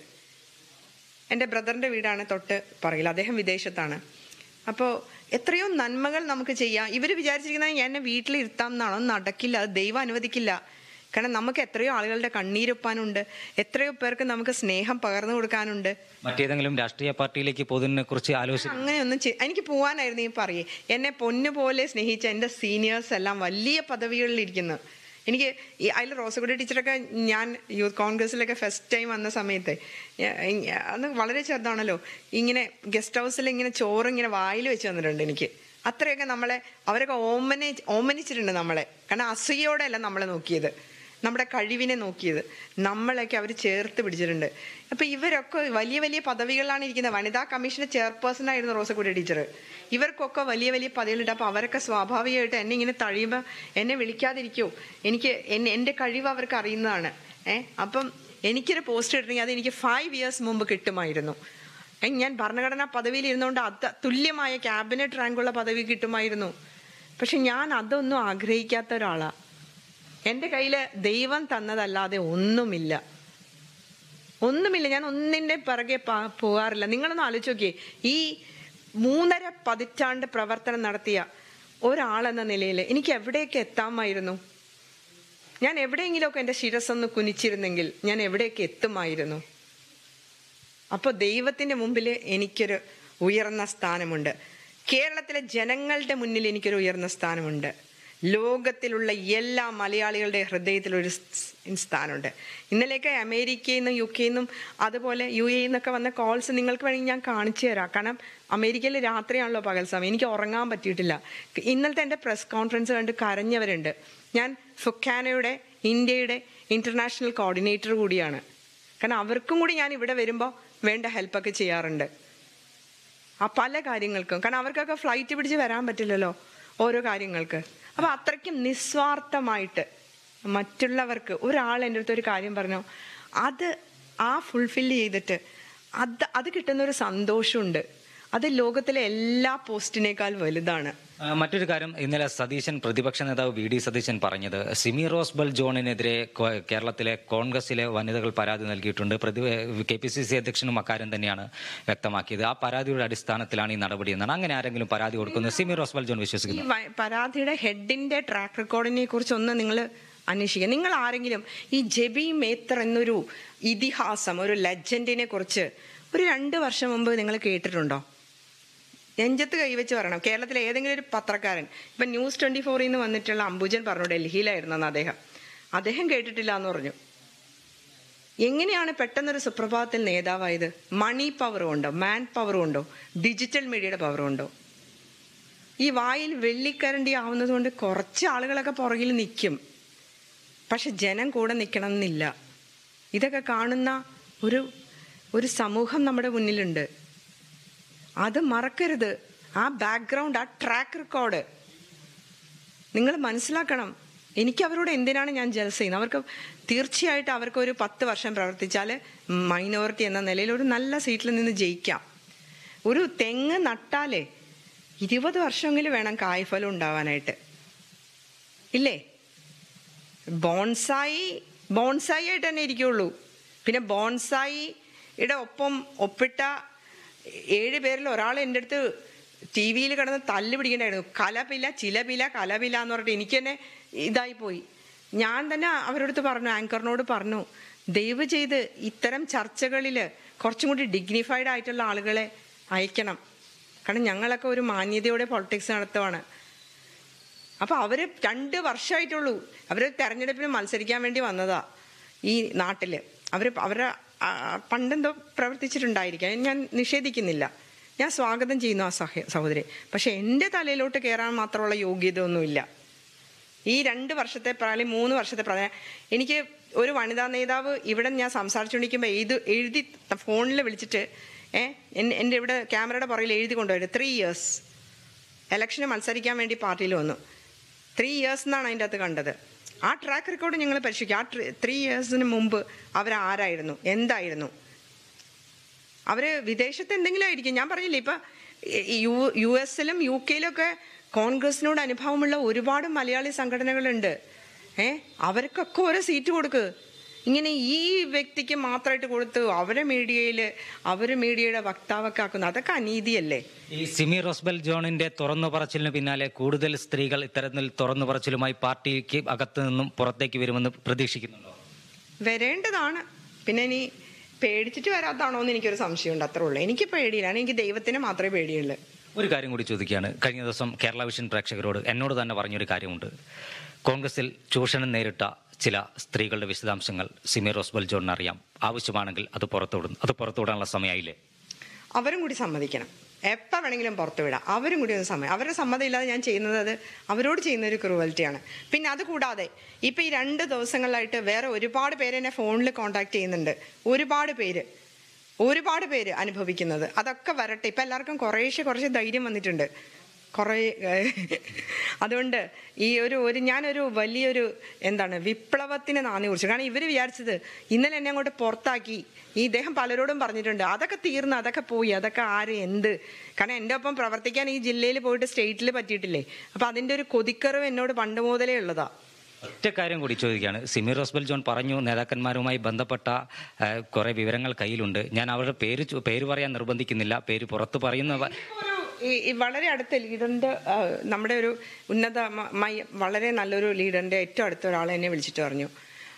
എൻ്റെ ബ്രദറിൻ്റെ വീടാണ് തൊട്ട് പറയില്ല അദ്ദേഹം വിദേശത്താണ് അപ്പോൾ എത്രയോ നന്മകൾ നമുക്ക് ചെയ്യാം ഇവർ വിചാരിച്ചിരിക്കുന്നത് എന്നെ വീട്ടിലിരുത്താം എന്നാണോ നടക്കില്ല അത് ദൈവം അനുവദിക്കില്ല കാരണം നമുക്ക് എത്രയോ ആളുകളുടെ കണ്ണീരൊപ്പാനുണ്ട് എത്രയോ പേർക്ക് നമുക്ക് സ്നേഹം പകർന്നു കൊടുക്കാനുണ്ട്
മറ്റേതെങ്കിലും രാഷ്ട്രീയ പാർട്ടിയിലേക്ക് പോകുന്നതിനെ കുറിച്ച് ആലോചിച്ച്
അങ്ങനെയൊന്നും ചെയ്- എനിക്ക് പോവാനായിരുന്നു ഈ പറയേ എന്നെ പൊന്നു പോലെ സ്നേഹിച്ച എൻ്റെ സീനിയേഴ്സ് എല്ലാം വലിയ പദവികളിൽ ഇരിക്കുന്നു എനിക്ക് ഈ അതിൽ റോസകുടി ടീച്ചറൊക്കെ ഞാൻ യൂത്ത് കോൺഗ്രസിലൊക്കെ ഫസ്റ്റ് ടൈം വന്ന സമയത്ത് ഞാ- ഇ- അന്ന് വളരെ ചെറുതാണല്ലോ ഇങ്ങനെ ഗസ്റ്റ് ഹൗസിൽ ഇങ്ങനെ ചോറ് ഇങ്ങനെ വായിൽ വെച്ച് തന്നിട്ടുണ്ട് എനിക്ക് അത്രയൊക്കെ നമ്മളെ അവരൊക്കെ ഓമനെ ഓമനിച്ചിട്ടുണ്ട് നമ്മളെ കാരണം അസൂയോടെ അല്ല നമ്മളെ നോക്കിയത് നമ്മുടെ കഴിവിനെ നോക്കിയത് നമ്മളെയൊക്കെ അവർ ചേർത്ത് പിടിച്ചിട്ടുണ്ട് അപ്പൊ ഇവരൊക്കെ വലിയ വലിയ പദവികളിലാണ് ഇരിക്കുന്നത് വനിതാ കമ്മീഷന്റെ ചെയർപേഴ്സൺ ആയിരുന്നു റോസക്കുടി ടീച്ചർ ഇവർക്കൊക്കെ വലിയ വലിയ പദവികളുണ്ട് അപ്പൊ അവരൊക്കെ സ്വാഭാവികമായിട്ട് എന്നെ ഇങ്ങനെ തഴിയുമ്പോൾ എന്നെ വിളിക്കാതിരിക്കോ എനിക്ക് എന്നെ എൻ്റെ കഴിവ് അവർക്ക് അറിയുന്നതാണ് ഏഹ് അപ്പം എനിക്കൊരു പോസ്റ്റ് കിട്ടണമെങ്കിൽ അത് എനിക്ക് ഫൈവ് ഇയേഴ്സ് മുമ്പ് കിട്ടുമായിരുന്നു ഏ, ഞാൻ ഭരണഘടനാ പദവിയിൽ ഇരുന്നുകൊണ്ട് അത് തുല്യമായ ക്യാബിനറ്റ് റാങ്കുള്ള പദവി കിട്ടുമായിരുന്നു പക്ഷെ ഞാൻ അതൊന്നും ആഗ്രഹിക്കാത്ത ഒരാളാ എൻ്റെ കയ്യിൽ ദൈവം തന്നതല്ലാതെ ഒന്നുമില്ല ഒന്നുമില്ല ഞാൻ ഒന്നിൻ്റെ പിറകെ പ- പോകാറില്ല നിങ്ങളൊന്ന് ആലോചിച്ച് നോക്കിയേ ഈ മൂന്നര പതിറ്റാണ്ട് പ്രവർത്തനം നടത്തിയ ഒരാളെന്ന നിലയിൽ എനിക്ക് എവിടെയൊക്കെ എത്താമായിരുന്നു ഞാൻ എവിടെയെങ്കിലുമൊക്കെ എൻ്റെ ശിരസൊന്ന് കുനിച്ചിരുന്നെങ്കിൽ ഞാൻ എവിടെയൊക്കെ എത്തുമായിരുന്നു അപ്പോൾ ദൈവത്തിന്റെ മുമ്പിൽ എനിക്കൊരു ഉയർന്ന സ്ഥാനമുണ്ട് കേരളത്തിലെ ജനങ്ങളുടെ മുന്നിൽ എനിക്കൊരു ഉയർന്ന സ്ഥാനമുണ്ട് ലോകത്തിലുള്ള എല്ലാ മലയാളികളുടെ ഹൃദയത്തിൽ ഒരു സ് സ്ഥാനമുണ്ട് ഇന്നലെയൊക്കെ അമേരിക്കയിൽ നിന്നും യു കെയിൽ നിന്നും അതുപോലെ യു എ നിന്നൊക്കെ വന്ന കോൾസ് നിങ്ങൾക്ക് വേണമെങ്കിൽ ഞാൻ കാണിച്ചു തരാം കാരണം അമേരിക്കയിൽ രാത്രിയാണല്ലോ പകൽ സമയം എനിക്ക് ഉറങ്ങാൻ പറ്റിയിട്ടില്ല ഇന്നലത്തെ എൻ്റെ പ്രസ് കോൺഫറൻസ് കണ്ട് കരഞ്ഞവരുണ്ട് ഞാൻ ഫുക്കാനയുടെ ഇന്ത്യയുടെ ഇന്റർനാഷണൽ കോർഡിനേറ്റർ കൂടിയാണ് കാരണം അവർക്കും കൂടി ഞാൻ ഇവിടെ വരുമ്പോൾ വേണ്ട ഹെൽപ്പൊക്കെ ചെയ്യാറുണ്ട് ആ പല കാര്യങ്ങൾക്കും കാരണം അവർക്കൊക്കെ ഫ്ലൈറ്റ് പിടിച്ച് വരാൻ പറ്റില്ലല്ലോ ഓരോ കാര്യങ്ങൾക്ക് അപ്പൊ അത്രയ്ക്കും നിസ്വാർത്ഥമായിട്ട് മറ്റുള്ളവർക്ക് ഒരാൾ എൻ്റെ അടുത്ത് ഒരു കാര്യം പറഞ്ഞു അത് ആ ഫുൾഫിൽ ചെയ്തിട്ട് അത് അത് കിട്ടുന്ന ഒരു സന്തോഷമുണ്ട് അത് ലോകത്തിലെ എല്ലാ പോസ്റ്റിനേക്കാൾ വലുതാണ്
ആ, മറ്റൊരു കാര്യം ഇന്നലെ സതീശൻ പ്രതിപക്ഷ നേതാവ് വി ഡി സതീശൻ പറഞ്ഞത് സിമി റോസ്ബൽ ജോണിനെതിരെ കോ- കേരളത്തിലെ കോൺഗ്രസിലെ വനിതകൾ പരാതി നൽകിയിട്ടുണ്ട് പ്രതി കെ പി സി സി അധ്യക്ഷനും അക്കാര്യം തന്നെയാണ് വ്യക്തമാക്കിയത് ആ പരാതിയുടെ അടിസ്ഥാനത്തിലാണ് ഈ നടപടി എന്നാണ് അങ്ങനെ ആരെങ്കിലും പരാതി കൊടുക്കുന്നത് സിമി റോസ്ബൽ ജോൺ
ഈ
വിശ്വസിക്കുന്നു
വ- പരാതിയുടെ ഹെഡിന്റെ ട്രാക്ക് റെക്കോർഡിനെ കുറിച്ചൊന്ന് നിങ്ങൾ അന്വേഷിക്കുക നിങ്ങൾ ആരെങ്കിലും ഈ ജെബി മേത്തർ എന്നൊരു ഇതിഹാസം ഒരു ലെജൻഡിനെ കുറിച്ച് ഒരു രണ്ട് വർഷം മുമ്പ് നിങ്ങൾ കേട്ടിട്ടുണ്ടോ നെഞ്ചത്ത് കൈവച്ച് പറയണം കേരളത്തിലെ ഏതെങ്കിലും ഒരു പത്രക്കാരൻ ഇപ്പൊ ന്യൂസ് ട്വന്റി ഫോറിൽ നിന്ന് വന്നിട്ടുള്ള അംബുജൻ പറഞ്ഞു ഡൽഹിയിലായിരുന്നു അന്ന് അദ്ദേഹം അദ്ദേഹം കേട്ടിട്ടില്ല എന്ന് പറഞ്ഞു എങ്ങനെയാണ് പെട്ടെന്നൊരു സുപ്രഭാതത്തിൽ നേതാവായത് മണി പവറും ഉണ്ടോ മാൻ പവറും ഉണ്ടോ ഡിജിറ്റൽ മീഡിയയുടെ പവറും ഉണ്ടോ ഈ വായിൽ വെള്ളിക്കരണ്ടി ആവുന്നത് കൊണ്ട് കുറച്ച് ആളുകളൊക്കെ പുറകിൽ നിൽക്കും പക്ഷെ ജനം കൂടെ നിൽക്കണം എന്നില്ല ഇതൊക്കെ കാണുന്ന ഒരു ഒരു സമൂഹം നമ്മുടെ മുന്നിലുണ്ട് അത് മറക്കരുത് ആ ബാക്ക്ഗ്രൗണ്ട് ആ ട്രാക്ക് റെക്കോർഡ് നിങ്ങൾ മനസ്സിലാക്കണം എനിക്ക് അവരോട് എന്തിനാണ് ഞാൻ ജലസ് ചെയ്യുന്നത് അവർക്ക് തീർച്ചയായിട്ടും അവർക്ക് ഒരു പത്ത് വർഷം പ്രവർത്തിച്ചാൽ മൈനോറിറ്റി എന്ന നിലയിൽ ഒരു നല്ല സീറ്റിൽ നിന്ന് ജയിക്കാം ഒരു തെങ്ങ് നട്ടാലേ ഇരുപത് വർഷമെങ്കിലും വേണം കായ്ഫലം ഉണ്ടാവാനായിട്ട് ഇല്ലേ ബോൺസായി ബോൺസായി ആയിട്ട് തന്നെ ഇരിക്കുള്ളൂ പിന്നെ ബോൺസായിയുടെ ഒപ്പം ഒപ്പിട്ട ഏഴ് പേരിൽ ഒരാൾ എൻ്റെ അടുത്ത് ടി വിയിൽ കിടന്ന് തല്ല് പിടിക്കണ്ടായിരുന്നു കലപില ചിലപില കലപില എന്ന് പറഞ്ഞിട്ട് എനിക്ക് തന്നെ ഇതായി പോയി ഞാൻ തന്നെ അവരോടത്ത് പറഞ്ഞു ആങ്കറിനോട് പറഞ്ഞു ദയവ് ചെയ്ത് ഇത്തരം ചർച്ചകളിൽ കുറച്ചും കൂടി ഡിഗ്നിഫൈഡ് ആയിട്ടുള്ള ആളുകളെ അയക്കണം കാരണം ഞങ്ങളൊക്കെ ഒരു മാന്യതയോടെ പൊളിറ്റിക്സ് നടത്തുവാണ് അപ്പൊ അവര് രണ്ട് വർഷമായിട്ടുള്ളൂ അവര് തെരഞ്ഞെടുപ്പിന് മത്സരിക്കാൻ വേണ്ടി വന്നതാ ഈ നാട്ടില് അവര് അവരുടെ ആ, പണ്ടെന്തോ പ്രവർത്തിച്ചിട്ടുണ്ടായിരിക്കാം ഞാൻ നിഷേധിക്കുന്നില്ല ഞാൻ സ്വാഗതം ചെയ്യുന്നു ആ സഹ സഹോദരി പക്ഷെ എൻ്റെ തലയിലോട്ട് കയറാൻ മാത്രമുള്ള യോഗ്യത ഒന്നുമില്ല ഈ രണ്ട് വർഷത്തെ പ്രായം മൂന്ന് വർഷത്തെ പ്രായം എനിക്ക് ഒരു വനിതാ നേതാവ് ഇവിടെ ഞാൻ സംസാരിച്ചുകൊണ്ടിരിക്കുമ്പോൾ എഴുതി എഴുതി ഫോണിൽ വിളിച്ചിട്ട് ഏ എൻ- എൻ്റെ ഇവിടെ ക്യാമറയുടെ പുറകിൽ എഴുതി കൊണ്ടുവരും ത്രീ ഇയേഴ്സ് ഇലക്ഷന് മത്സരിക്കാൻ വേണ്ടി പാർട്ടിയിൽ വന്നു ത്രീ ഇയേഴ്സ് എന്നാണ് അതിൻ്റെ അകത്ത് കണ്ടത് ആ ട്രാക്ക് റെക്കോർഡ് ഞങ്ങൾ പരിശോധിക്കും ആ ത്രീ ഇയേഴ്സിന് മുമ്പ് അവരാരായിരുന്നു എന്തായിരുന്നു അവര് വിദേശത്ത് എന്തെങ്കിലും ആയിരിക്കും ഞാൻ പറഞ്ഞില്ലേ ഇപ്പൊ യു യു എസിലും യു കെയിലൊക്കെ കോൺഗ്രസിനോട് അനുഭവമുള്ള ഒരുപാട് മലയാളി സംഘടനകളുണ്ട് ഏ അവർക്കൊക്കെ ഓരോ സീറ്റ് കൊടുക്ക് ഇങ്ങനെ ഈ വ്യക്തിക്ക് മാത്രമായിട്ട് കൊടുത്ത് അവരെ മീഡിയയിൽ അവർ മീഡിയയുടെ വക്താവൊക്കെ ആക്കുന്നു അതൊക്കെ അനീതിയല്ലേ
ഈ സിമി റോസ്ബൽ ജോണിന്റെ തുറന്നു പറച്ചിലിന് പിന്നാലെ കൂടുതൽ സ്ത്രീകൾ ഇത്തരത്തിൽ തുറന്നു പറച്ചിലുമായി പാർട്ടിക്ക് അകത്തു നിന്നും പുറത്തേക്ക് വരുമെന്ന് പ്രതീക്ഷിക്കുന്നുണ്ടോ
വരേണ്ടതാണ് പിന്നെ ഇനി പേടിച്ചിട്ട് വരാത്താണോ എന്ന് എനിക്കൊരു സംശയമുണ്ട് അത്രേ ഉള്ളൂ എനിക്ക് പേടിയില്ല എനിക്ക് ദൈവത്തിന് മാത്രമേ പേടിയുള്ളൂ
ഒരു കാര്യം കൂടി ചോദിക്കുകയാണ് കഴിഞ്ഞ ദിവസം കേരള വിഷൻ പ്രേക്ഷകരോട് എന്നോട് തന്നെ പറഞ്ഞൊരു കാര്യമുണ്ട് കോൺഗ്രസിൽ ചൂഷണം നേരിട്ട ചില സ്ത്രീകളുടെ വിശദാംശങ്ങൾ സിമി റോസ്ബൽ ജോണിന് അറിയാം ആവശ്യമാണെങ്കിൽ അത് പുറത്തുവിടും അത് പുറത്തുവിടാനുള്ള സമയമായില്ലേ
അവരും കൂടി സമ്മതിക്കണം എപ്പോൾ വേണമെങ്കിലും പുറത്തു വിടാം അവരും കൂടി ഒന്ന് സമ്മതി അവരുടെ സമ്മതം ഇല്ലാതെ ഞാൻ ചെയ്യുന്നത് അത് അവരോട് ചെയ്യുന്ന ഒരു ക്രൂവൽറ്റിയാണ് പിന്നെ അത് കൂടാതെ ഇപ്പം ഈ രണ്ട് ദിവസങ്ങളിലായിട്ട് വേറെ ഒരുപാട് പേര് എന്നെ ഫോണിൽ കോൺടാക്ട് ചെയ്യുന്നുണ്ട് ഒരുപാട് പേര് ഒരുപാട് പേര് അനുഭവിക്കുന്നത് അതൊക്കെ വരട്ടെ ഇപ്പം എല്ലാവർക്കും കുറേശ്ശെ കുറച്ച് ധൈര്യം വന്നിട്ടുണ്ട് കുറേ അതുകൊണ്ട് ഈ ഒരു ഒരു ഞാനൊരു വലിയൊരു എന്താണ് വിപ്ലവത്തിന് നാന്ദി കുറിച്ചു കാരണം ഇവർ വിചാരിച്ചത് ഇന്നലെ എന്നെ അങ്ങോട്ട് പുറത്താക്കി ഈ ഇദ്ദേഹം പലരോടും പറഞ്ഞിട്ടുണ്ട് അതൊക്കെ തീർന്ന് അതൊക്കെ പോയി അതൊക്കെ ആര് എന്ത് കാരണം എൻ്റെ ഒപ്പം പ്രവർത്തിക്കാൻ ഈ ജില്ലയിൽ പോയിട്ട് സ്റ്റേറ്റിൽ പറ്റിയിട്ടില്ലേ അപ്പം അതിൻ്റെ ഒരു കൊതിക്കറിവ് എന്നോട് പണ്ട് മുതലേ ഉള്ളതാ
ഒറ്റ കാര്യം കൂടി ചോദിക്കുകയാണ് സിമി റോസ്ബൽ ജോൺ പറഞ്ഞു നേതാക്കന്മാരുമായി ബന്ധപ്പെട്ട ഏഹ്, കുറെ വിവരങ്ങൾ കയ്യിലുണ്ട് ഞാൻ അവരുടെ പേര് ചോ- പേര് പറയാൻ നിർബന്ധിക്കുന്നില്ല പേര് പുറത്ത് പറയുന്ന വ-
ഒരു ഈ- ഈ വളരെ അടുത്ത ലീഡറിന്റെ ആ, നമ്മുടെ ഒരു ഉന്നത മ- മയ- വളരെ നല്ലൊരു ലീഡറിന്റെ ഏറ്റവും അടുത്ത ഒരാൾ എന്നെ വിളിച്ചിട്ട് പറഞ്ഞു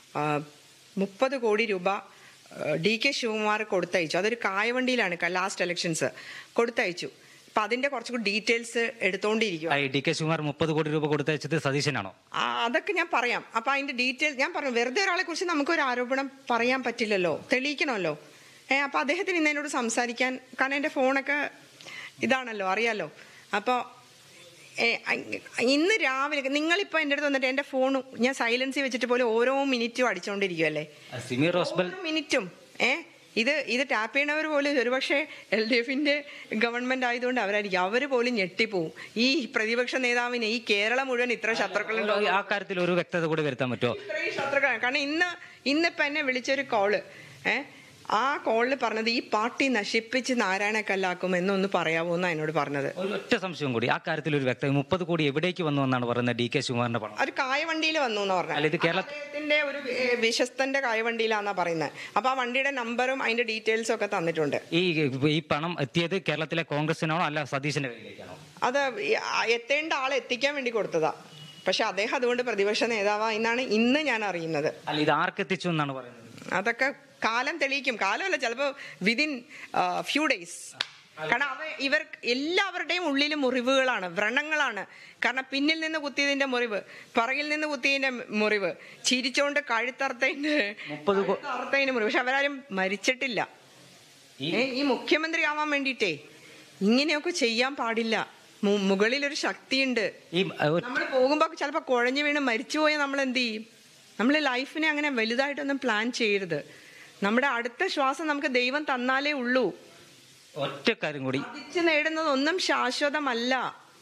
മുപ്പത് കോടി രൂപ ഡി കെ ശിവകുമാർ കൊടുത്തയച്ചു അതൊരു കായവണ്ടിയിലാണ് ലാസ്റ്റ് ഇലക്ഷൻസ് കൊടുത്തയച്ചു അപ്പൊ അതിന്റെ കുറച്ചുകൂടി ഡീറ്റെയിൽസ് എടുത്തോണ്ടിരിക്കുക
ഈ ഡി കെ ശിവകുമാർ മുപ്പത് കോടി രൂപ കൊടുത്തയച്ചത് സതീശനാണോ
ആ, അതൊക്കെ ഞാൻ പറയാം അപ്പൊ അതിന്റെ ഡീറ്റെയിൽ ഞാൻ പറഞ്ഞു വെറുതെ ഒരാളെ കുറിച്ച് നമുക്കൊരു ആരോപണം പറയാൻ പറ്റില്ലല്ലോ തെളിയിക്കണമല്ലോ ഏ അപ്പൊ അദ്ദേഹത്തിന് ഇന്ന് എന്നോട് സംസാരിക്കാൻ കാരണം എന്റെ ഫോണൊക്കെ ഇതാണല്ലോ അറിയാലോ അപ്പൊ ഏ, അ- ഇന്ന് രാവിലെ നിങ്ങളിപ്പോ എൻ്റെ അടുത്ത് വന്നിട്ട് എന്റെ ഫോൺ ഞാൻ സൈലൻസിൽ വെച്ചിട്ട് പോലും ഓരോ മിനിറ്റും അടിച്ചോണ്ടിരിക്കുവല്ലേ
സിമി റോസ്ബൽ
ഓരോ മിനിറ്റും ഏ ഇത് ഇത് ടാപ്പ് ചെയ്യണവർ പോലും ഒരുപക്ഷെ എൽ ഡി എഫിന്റെ ഗവൺമെന്റ് ആയതുകൊണ്ട് അവരായിരിക്കും അവര് പോലും ഞെട്ടിപ്പോവും ഈ പ്രതിപക്ഷ നേതാവിന് ഈ കേരളം മുഴുവൻ ഇത്ര ശത്രുക്കളുണ്ടോ
ആ കാര്യത്തിൽ ഒരു വ്യക്തത കൂടി വരുത്താൻ പറ്റുമോ
ഇത്രയും ശത്രുക്കളാണ് കാരണം ഇന്ന് ഇന്നിപ്പോ എന്നെ വിളിച്ചൊരു കോള് ഏ ആ കോളിൽ പറഞ്ഞത് ഈ പാർട്ടി നശിപ്പിച്ച് നാരായണക്കല്ലാക്കും എന്നൊന്ന് പറയാവോ എന്നാ എന്നോട് പറഞ്ഞത്
ഒരു ഒറ്റ സംശയം കൂടി ആ കാര്യത്തിൽ ഒരു വ്യക്തത മുപ്പത് കോടി എവിടേക്ക് വന്നു എന്നാണ് പറയുന്നത് ഡി കെ ശിവകുമാറിന്റെ പണം
ഒരു കായവണ്ടിയിൽ വന്നു എന്ന്
അല്ല, ഇത്
പറഞ്ഞു
കേരള-
അദ്ദേഹത്തിന്റെ ഒരു ഏ, വിശ്വസ്തന്റെ കായവണ്ടിയിലാന്നാ പറയുന്നത് അപ്പൊ ആ വണ്ടിയുടെ നമ്പറും അതിന്റെ ഡീറ്റെയിൽസും ഒക്കെ തന്നിട്ടുണ്ട്
ഈ ഈ പണം എത്തിയത് കേരളത്തിലെ കോൺഗ്രസിനാണോ അല്ല സതീശന്റെ കയ്യിലേക്കാണോ
അത് ഈ ആ എത്തേണ്ട ആളെ എത്തിക്കാൻ വേണ്ടി കൊടുത്തതാ പക്ഷെ അദ്ദേഹം അതുകൊണ്ട് പ്രതിപക്ഷ നേതാവാ എന്നാണ് ഇന്ന് ഞാൻ അറിയുന്നത്
അല്ല ഇത് ആർക്ക് എത്തിച്ചു എന്നാണ് പറയുന്നത്
അതൊക്കെ കാലം തെളിയിക്കും കാലമല്ല ചിലപ്പോ വിതിൻ ഫ്യൂ ഡേയ്സ് കാരണം അവ ഇവർ എല്ലാവരുടെയും ഉള്ളിൽ മുറിവുകളാണ് വ്രണങ്ങളാണ് കാരണം പിന്നിൽ നിന്ന് കുത്തിയതിന്റെ മുറിവ് പുറകിൽ നിന്ന് കുത്തിയതിന്റെ മുറിവ് ചിരിച്ചോണ്ട് കഴുത്തറുത്തതിന്റെ
മുപ്പത് കോ-
അറുത്തതിന്റെ മുറിവ് പക്ഷെ അവരാരും മരിച്ചിട്ടില്ല
ഈ-
ഏ, ഈ മുഖ്യമന്ത്രി ആവാൻ വേണ്ടിയിട്ടേ ഇങ്ങനെയൊക്കെ ചെയ്യാൻ പാടില്ല മു- മുകളിലൊരു ശക്തിയുണ്ട്
ഈ ഏഹ്, ഒറ്റ-
നമ്മൾ പോകുമ്പോ ചിലപ്പോ കുഴഞ്ഞു വീണ് മരിച്ചു പോയാൽ നമ്മൾ എന്ത് ചെയ്യും നമ്മൾ ലൈഫിനെ അങ്ങനെ വലുതായിട്ടൊന്നും പ്ലാൻ ചെയ്യരുത് നമ്മുടെ അടുത്ത ശ്വാസം നമുക്ക് ദൈവം തന്നാലേ ഉള്ളൂ
ഒറ്റ കാര്യം കൂടി
സാധിച്ചു നേടുന്നത് ഒന്നും ശാശ്വതമല്ല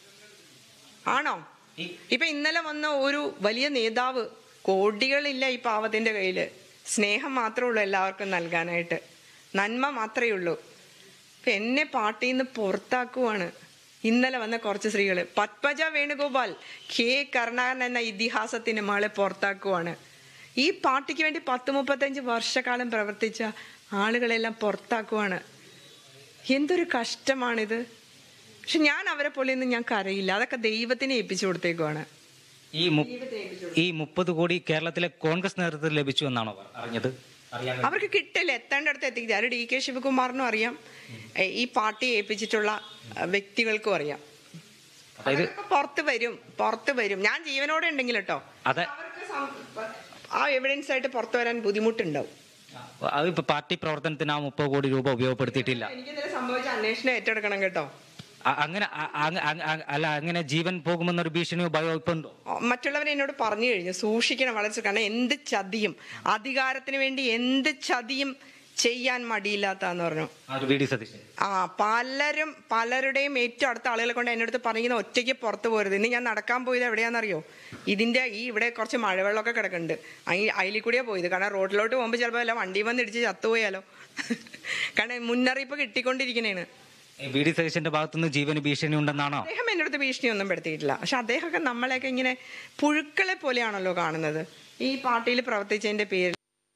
ആണോ
ഈ-
ഇപ്പൊ ഇന്നലെ വന്ന ഒരു വലിയ നേതാവ് കോടികളില്ല ഈ പാവത്തിന്റെ കയ്യില് സ്നേഹം മാത്രമേ ഉള്ളൂ എല്ലാവർക്കും നൽകാനായിട്ട് നന്മ മാത്രമേ ഉള്ളൂ ഇപ്പൊ എന്നെ പാർട്ടിയിൽ നിന്ന് പുറത്താക്കുവാണ് ഇന്നലെ വന്ന കുറച്ച് സ്ത്രീകള് പത്മജ വേണുഗോപാൽ കെ കരുണാകരൻ എന്ന ഇതിഹാസത്തിന് മകളെ പുറത്താക്കുവാണ് ഈ പാർട്ടിക്ക് വേണ്ടി പത്ത് മുപ്പത്തഞ്ച് വർഷക്കാലം പ്രവർത്തിച്ച ആളുകളെല്ലാം പുറത്താക്കുവാണ് എന്തൊരു കഷ്ടമാണിത് പക്ഷെ ഞാൻ അവരെ പോലെ ഒന്നും ഞാൻ കരയില്ല അതൊക്കെ ദൈവത്തിനെ ഏൽപ്പിച്ചു കൊടുത്തേക്കുവാണ്
ഈ മു- ഈ മുപ്പത് കോടി കേരളത്തിലെ കോൺഗ്രസ് നേതൃത്വത്തിൽ ലഭിച്ചു എന്നാണോ അറിഞ്ഞത് അറിയാൻ
അവർക്ക് കിട്ടില്ല എത്തേണ്ടടുത്ത് എത്തിക്കുക അത് ഡി കെ ശിവകുമാറിനും അറിയാം ഏ, ഈ പാർട്ടി ഏൽപ്പിച്ചിട്ടുള്ള ആ, വ്യക്തികൾക്കും അറിയാം
അതായത്
അതൊക്കെ പുറത്ത് വരും പുറത്ത് വരും ഞാൻ ജീവനോടെ ഉണ്ടെങ്കിൽ കേട്ടോ
അതെ
അവർക്ക് സം- ആ എവിഡൻസ് ആയിട്ട് പുറത്തു വരാൻ ബുദ്ധിമുട്ടുണ്ടാവും
അത് ഇപ്പൊ പാർട്ടി പ്രവർത്തനത്തിന് ആ മുപ്പത് കോടി രൂപ ഉപയോഗപ്പെടുത്തിയിട്ടില്ല
എനിക്കിതിൽ സംഭവിച്ച അന്വേഷണം ഏറ്റെടുക്കണം കേട്ടോ
അ- അങ്ങനെ അ- അ- അ- അ- അല്ല അങ്ങനെ ജീവൻ പോകുമെന്നൊരു ഭീഷണിയോ ഭയോ ഇപ്പൊ ഉണ്ടോ
മറ്റുള്ളവർ എന്നോട് പറഞ്ഞു കഴിഞ്ഞു സൂക്ഷിക്കണം വളരെ സൂ- കാരണം എന്ത് ചതിയും അധികാരത്തിന് വേണ്ടി എന്ത് ചതിയും ചെയ്യാൻ മടിയില്ലാത്തന്ന് പറഞ്ഞു
ആ ഒരു വി ഡി സതീശൻ
ആ പലരും പലരുടെയും ഏറ്റവും അടുത്ത ആളുകളെ കൊണ്ട് എൻ്റെ അടുത്ത് പറഞ്ഞിരിക്കുന്ന ഒറ്റയ്ക്ക് പുറത്ത് പോരുത് ഇന്ന് ഞാൻ നടക്കാൻ പോയത് എവിടെയാണെന്നറിയോ ഇതിന്റെ ഈ ഇവിടെ കുറച്ച് മഴവെള്ളമൊക്കെ കിടക്കുന്നുണ്ട് അയി- അതിൽ കൂടിയാ പോയത് കാരണം റോഡിലോട്ട് പോകുമ്പോൾ ചിലപ്പോൾ വല്ല വണ്ടി വന്ന് ഇടിച്ച് ചത്തുപോയാലോ കാരണം മുന്നറിയിപ്പ് കിട്ടിക്കൊണ്ടിരിക്കണേണ്
വി ഡി സതീശന്റെ ഭാഗത്തുനിന്ന് ജീവന് ഭീഷണി ഉണ്ടെന്നാണോ
അദ്ദേഹം എൻ്റെ അടുത്ത് ഭീഷണിയൊന്നും പെടുത്തിയിട്ടില്ല പക്ഷെ അദ്ദേഹമൊക്കെ നമ്മളെയൊക്കെ ഇങ്ങനെ പുഴുക്കളെ പോലെയാണല്ലോ കാണുന്നത് ഈ പാർട്ടിയിൽ പ്രവർത്തിച്ചതിന്റെ പേരിൽ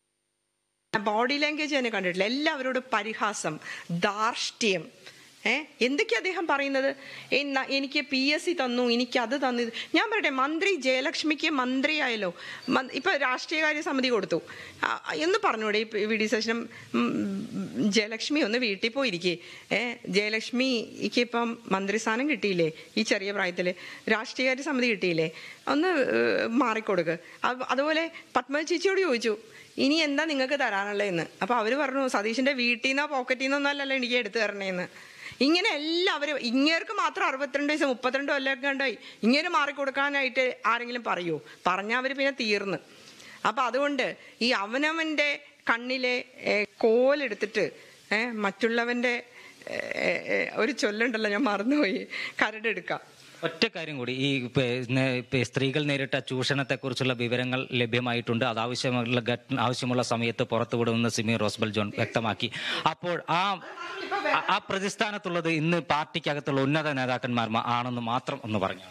ബോഡി ലാംഗ്വേജ് തന്നെ കണ്ടിട്ടില്ല എല്ലാവരോടും പരിഹാസം ധാർഷ്ട്യം ഏ എന്തൊക്കെയാ അദ്ദേഹം പറയുന്നത് എന്ന- എനിക്ക് പി എസ് സി തന്നു എനിക്ക് അത് തന്നു ഇത്. ഞാൻ പറയട്ടെ മന്ത്രി ജയലക്ഷ്മിക്ക് മന്ത്രിയായല്ലോ മ- ഇപ്പൊ രാഷ്ട്രീയകാര്യ സമിതി കൊടുത്തു ആ, എന്ന് പറഞ്ഞൂടെ ഈ വി ഡി സേഷനും ജയലക്ഷ്മി ഒന്ന് വീട്ടിൽ പോയിരിക്കേ ഏ ജയലക്ഷ്മിക്ക് ഇപ്പം മന്ത്രിസ്ഥാനം കിട്ടിയില്ലേ ഈ ചെറിയ പ്രായത്തില് രാഷ്ട്രീയകാര്യ സമിതി കിട്ടിയില്ലേ ഒന്ന് ഏഹ്, മാറിക്കൊടുക്ക് അത് അതുപോലെ പത്മ ചേച്ചിയോട് ചോദിച്ചു ഇനി എന്താ നിങ്ങൾക്ക് തരാനുള്ളതെന്ന് അപ്പൊ അവര് പറഞ്ഞു സതീഷിന്റെ വീട്ടിൽ നിന്നോ പോക്കറ്റിൽ നിന്നോ അല്ലല്ലോ എനിക്ക് എടുത്തു തരണേന്ന് ഇങ്ങനെ എല്ലാവരും ഇങ്ങേർക്ക് മാത്രം അറുപത്തിരണ്ട് വയസ്സ് മുപ്പത്തിരണ്ട് കൊല്ലമൊക്കെ ഉണ്ടായി ഇങ്ങനെ മാറിക്കൊടുക്കാനായിട്ട് ആരെങ്കിലും പറയൂ പറഞ്ഞാൽ അവര് പിന്നെ തീർന്ന് അപ്പൊ അതുകൊണ്ട് ഈ അവനവന്റെ കണ്ണിലെ ഏ, കോലെടുത്തിട്ട് ഏ, മറ്റുള്ളവന്റെ ഏ, ഏ, ഒരു ചൊല്ലുണ്ടല്ലോ ഞാൻ മറന്നുപോയി കരടെടുക്കാം
ഒറ്റ കാര്യം കൂടി ഈ പ- നേ- പ- സ്ത്രീകൾ നേരിട്ട ചൂഷണത്തെ കുറിച്ചുള്ള വിവരങ്ങൾ ലഭ്യമായിട്ടുണ്ട് അത് ആവശ്യമുള്ള ഘട്ട- ആവശ്യമുള്ള സമയത്ത് പുറത്തുവിടുമെന്ന് സിമി റോസ്ബൽ ജോൺ വ്യക്തമാക്കി അപ്പോൾ ആ ആ- ആ പ്രതിസ്ഥാനത്തുള്ളത് ഇന്ന് പാർട്ടിക്കകത്തുള്ള ഉന്നത നേതാക്കന്മാർ മ- ആണെന്ന് മാത്രം ഒന്ന് പറഞ്ഞു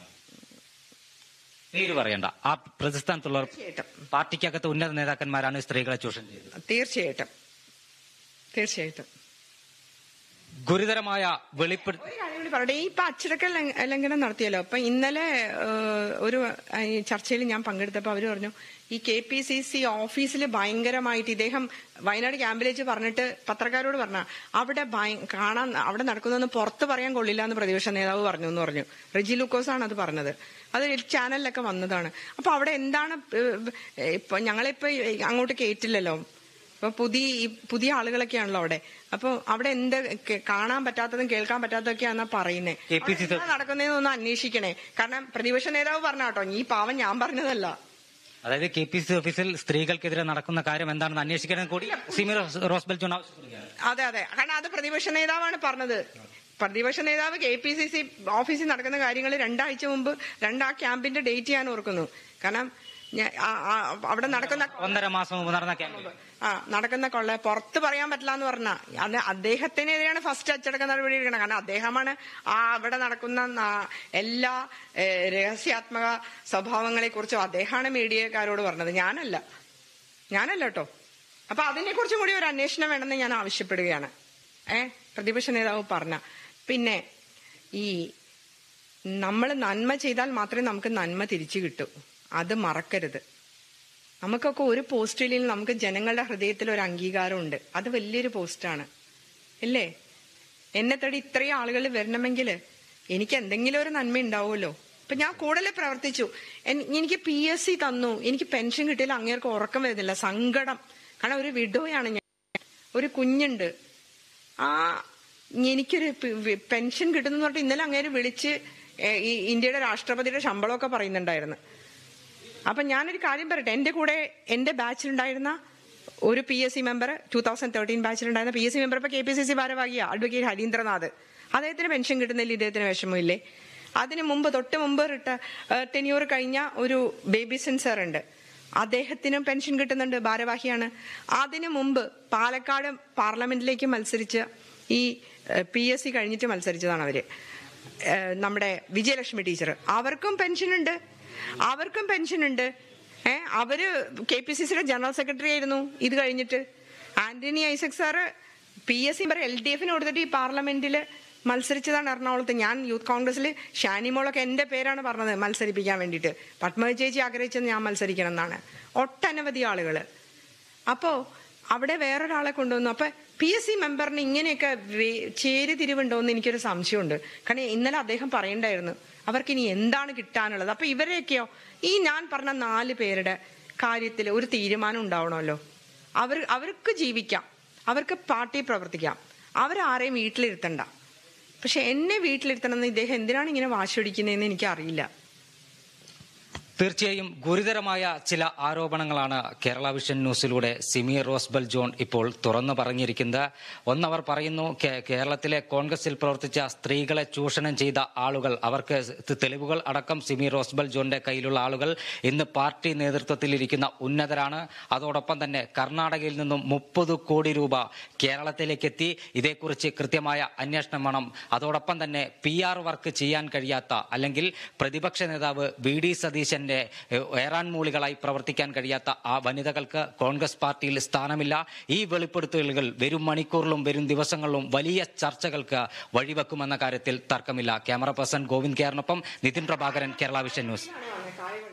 പേര് പറയണ്ട ആ പ്രതിസ്ഥാനത്തുള്ള
തീർച്ചയായിട്ടും
പാർട്ടിക്കകത്ത് ഉന്നത നേതാക്കന്മാരാണ് സ്ത്രീകളെ ചൂഷണം ചെയ്തത്
തീർച്ചയായിട്ടും തീർച്ചയായിട്ടും
ഗുരുതരമായ വെളിപ്പെടു
ഒരു കാര്യം കൂടി പറയട്ടെ ഈ ഇപ്പൊ അച്ചടക്ക ലംഘ- ലംഘനം നടത്തിയല്ലോ അപ്പൊ ഇന്നലെ ഏഹ്, ഒരു ഏഹ്, ഈ ചർച്ചയിൽ ഞാൻ പങ്കെടുത്തപ്പോൾ അവര് പറഞ്ഞു ഈ കെ പി സി സി ഓഫീസിൽ ഭയങ്കരമായിട്ട് ഇദ്ദേഹം വയനാട് ക്യാമ്പിലേക്ക് പറഞ്ഞിട്ട് പത്രക്കാരോട് പറഞ്ഞ അവിടെ ഭയ- കാണാൻ അവിടെ നടക്കുന്നൊന്നും പുറത്ത് പറയാൻ കൊള്ളില്ല എന്ന് പ്രതിപക്ഷ നേതാവ് പറഞ്ഞു എന്ന് പറഞ്ഞു റിജി ലൂക്കോസ് ആണ് അത് പറഞ്ഞത് അത് ചാനലിലൊക്കെ വന്നതാണ് അപ്പൊ അവിടെ എന്താണ് ഏഹ്, ഇപ്പൊ ഞങ്ങളിപ്പോ അങ്ങോട്ട് കേറ്റില്ലല്ലോ അപ്പൊ പുതിയ ഈ പുതിയ ആളുകളൊക്കെയാണല്ലോ അവിടെ അപ്പൊ അവിടെ എന്ത് കെ- കാണാൻ പറ്റാത്തതും കേൾക്കാൻ പറ്റാത്തതൊക്കെയാന്നാ പറയുന്നേ
KPCC
അവിടെ എന്താ നടക്കുന്നതെന്നൊന്ന് അന്വേഷിക്കണേ കാരണം പ്രതിപക്ഷ നേതാവ് പറഞ്ഞ കേട്ടോ ഈ പാവം ഞാൻ പറഞ്ഞതല്ല
അതായത് കെ പി സി ഓഫീസിൽ സ്ത്രീകൾക്കെതിരെ നടക്കുന്ന കാര്യം എന്താണെന്ന് അന്വേഷിക്കണം കൂടി സിമി റോസ്- റോസ്ബൽ ജോൺ ആവശ്യപ്പെടുകയാണ്
അതെ അതെ കാരണം അത് പ്രതിപക്ഷ നേതാവാണ് പറഞ്ഞത് പ്രതിപക്ഷ നേതാവ് കെ പി സി സി ഓഫീസിൽ നടക്കുന്ന കാര്യങ്ങൾ രണ്ടാഴ്ച മുമ്പ് രണ്ട് ആ ക്യാമ്പിന്റെ ഡേറ്റ് ഞാൻ ഓർക്കുന്നു കാരണം ഞാൻ- ആ- ആ- അവിടെ നടക്കുന്ന
ഒന്നര മാസം മുമ്പ് നടന്ന ക്യാമ്പിൽ
ആ നടക്കുന്ന കൊള്ള പുറത്ത് പറയാൻ പറ്റില്ല എന്ന് പറഞ്ഞ അത് അദ്ദേഹത്തിനെതിരെയാണ് ഫസ്റ്റ് അച്ചടക്ക നടപടി എടുക്കണം കാരണം അദ്ദേഹമാണ് ആ അവിടെ നടക്കുന്ന ന- എല്ലാ ഏ, രഹസ്യാത്മക സ്വഭാവങ്ങളെ കുറിച്ചും അദ്ദേഹമാണ് മീഡിയക്കാരോട് പറഞ്ഞത് ഞാനല്ല ഞാനല്ല കേട്ടോ അപ്പൊ അതിനെ കുറിച്ചും കൂടി ഒരു അന്വേഷണം വേണമെന്ന് ഞാൻ ആവശ്യപ്പെടുകയാണ് ഏ പ്രതിപക്ഷ നേതാവ് പറഞ്ഞ പിന്നെ ഈ നമ്മൾ നന്മ ചെയ്താൽ മാത്രമേ നമുക്ക് നന്മ തിരിച്ചു കിട്ടൂ അത് മറക്കരുത് നമുക്കൊക്കെ ഒരു പോസ്റ്റിൽ നമുക്ക് ജനങ്ങളുടെ ഹൃദയത്തിൽ ഒരു അംഗീകാരമുണ്ട് അത് വലിയൊരു പോസ്റ്റാണ് ഇല്ലേ എന്നെ തേടി ഇത്രയും ആളുകൾ വരണമെങ്കിൽ എനിക്ക് എന്തെങ്കിലും ഒരു നന്മ ഉണ്ടാവുമല്ലോ ഇപ്പൊ ഞാൻ കൂടുതൽ പ്രവർത്തിച്ചു എൻ- എനിക്ക് പി എസ് സി തന്നു എനിക്ക് പെൻഷൻ കിട്ടിയില്ല അങ്ങേർക്ക് ഉറക്കം വരുന്നില്ല സങ്കടം കാരണം ഒരു വിഡോയാണ് ഞാൻ ഒരു കുഞ്ഞുണ്ട് ആ എനിക്കൊരു പെ- വെ- പെൻഷൻ കിട്ടുന്നു പറഞ്ഞിട്ട് ഇന്നലെ അങ്ങേര് വിളിച്ച് ഏ, ഈ ഇന്ത്യയുടെ രാഷ്ട്രപതിയുടെ ശമ്പളമൊക്കെ പറയുന്നുണ്ടായിരുന്നു അപ്പൊ ഞാനൊരു കാര്യം പറയട്ടെ എന്റെ കൂടെ എന്റെ ബാച്ചിലുണ്ടായിരുന്ന ഒരു P S C member two thousand thirteen ബാച്ചിലുണ്ടായിരുന്ന പി എസ് സി മെമ്പർ ഇപ്പൊ കെ പി സി സി ഭാരവാഹിയ അഡ്വക്കേറ്റ് ഹരീന്ദ്രനാഥ് അദ്ദേഹത്തിന് പെൻഷൻ കിട്ടുന്നില്ല ഇദ്ദേഹത്തിന് വിഷമമില്ലേ അതിന് മുമ്പ് തൊട്ട് മുമ്പ് റിട്ട ടെന്യൂർ കഴിഞ്ഞ ഒരു ബേബി സെൻസർ ഉണ്ട് അദ്ദേഹത്തിനും പെൻഷൻ കിട്ടുന്നുണ്ട് ഭാരവാഹിയാണ് അതിനു മുമ്പ് പാലക്കാട് പാർലമെന്റിലേക്ക് മത്സരിച്ച ഈ പി എസ് സി കഴിഞ്ഞിട്ട് മത്സരിച്ചതാണ് അവര് ഏഹ് നമ്മുടെ വിജയലക്ഷ്മി ടീച്ചർ അവർക്കും പെൻഷൻ ഉണ്ട് അവർക്കും പെൻഷൻ ഉണ്ട് ഏ അവര് കെ പി സി സിയുടെ ജനറൽ സെക്രട്ടറി ആയിരുന്നു ഇത് കഴിഞ്ഞിട്ട് ആന്റണി ഐസക് സാറ് P S C L D എഫിന് കൊടുത്തിട്ട് ഈ പാർലമെന്റിൽ മത്സരിച്ചതാണ് എറണാകുളത്ത് ഞാൻ യൂത്ത് കോൺഗ്രസിൽ ഷാനിമോളൊക്കെ എന്റെ പേരാണ് പറഞ്ഞത് മത്സരിപ്പിക്കാൻ വേണ്ടിയിട്ട് പത്മജ ചേച്ചി ആഗ്രഹിച്ചത് ഞാൻ മത്സരിക്കണം എന്നാണ് ഒട്ടനവധി ആളുകള് അപ്പോ അവിടെ വേറൊരാളെ കൊണ്ടുവന്നു അപ്പൊ പി എസ് സി മെമ്പറിന് ഇങ്ങനെയൊക്കെ വേ- ചേരിതിരിവുണ്ടോ എന്ന് എനിക്കൊരു സംശയമുണ്ട് കാരണം ഇന്നലെ അദ്ദേഹം പറയണ്ടായിരുന്നു അവർക്ക് ഇനി എന്താണ് കിട്ടാനുള്ളത് അപ്പൊ ഇവരെയൊക്കെയോ ഈ ഞാൻ പറഞ്ഞ നാല് പേരുടെ കാര്യത്തിൽ ഒരു തീരുമാനം ഉണ്ടാവണമല്ലോ അവർ അവർക്ക് ജീവിക്കാം അവർക്ക് പാർട്ടി പ്രവർത്തിക്കാം അവരാരെയും വീട്ടിലിരുത്തണ്ട പക്ഷെ എന്നെ വീട്ടിലിരുത്തണമെന്ന് ഇദ്ദേഹം എന്തിനാണ് ഇങ്ങനെ വാശി പിടിക്കുന്നതെന്ന് എനിക്കറിയില്ല
തീർച്ചയായും ഗുരുതരമായ ചില ആരോപണങ്ങളാണ് കേരള വിഷൻ ന്യൂസിലൂടെ സിമി റോസ്ബൽ ജോൺ ഇപ്പോൾ തുറന്നു പറഞ്ഞിരിക്കുന്നത് ഒന്നവർ പറയുന്നു കേ- കേരളത്തിലെ കോൺഗ്രസിൽ പ്രവർത്തിച്ച സ്ത്രീകളെ ചൂഷണം ചെയ്ത ആളുകൾ അവർക്ക് തെളിവുകൾ അടക്കം സിമി റോസ്ബൽ ജോണിന്റെ കയ്യിലുള്ള ആളുകൾ ഇന്ന് പാർട്ടി നേതൃത്വത്തിലിരിക്കുന്ന ഉന്നതരാണ് അതോടൊപ്പം തന്നെ കർണാടകയിൽ നിന്നും മുപ്പത് കോടി രൂപ കേരളത്തിലേക്ക് എത്തി ഇതേക്കുറിച്ച് കൃത്യമായ അന്വേഷണം വേണം അതോടൊപ്പം തന്നെ പി ആർ വർക്ക് ചെയ്യാൻ കഴിയാത്ത അല്ലെങ്കിൽ പ്രതിപക്ഷ നേതാവ് വി ഡി സതീശന്റെ ഏഹ്, ഏറാൻ മൂളികളായി പ്രവർത്തിക്കാൻ കഴിയാത്ത ആ വനിതകൾക്ക് കോൺഗ്രസ് പാർട്ടിയിൽ സ്ഥാനമില്ല ഈ വെളിപ്പെടുത്തലുകൾ വരും മണിക്കൂറിലും വരും ദിവസങ്ങളിലും വലിയ ചർച്ചകൾക്ക് വഴിവെക്കുമെന്ന കാര്യത്തിൽ തർക്കമില്ല ക്യാമറ പേഴ്സൺ ഗോവിന്ദ് കേറിനൊപ്പം നിതിൻ പ്രഭാകരൻ കേരള വിഷൻ ന്യൂസ്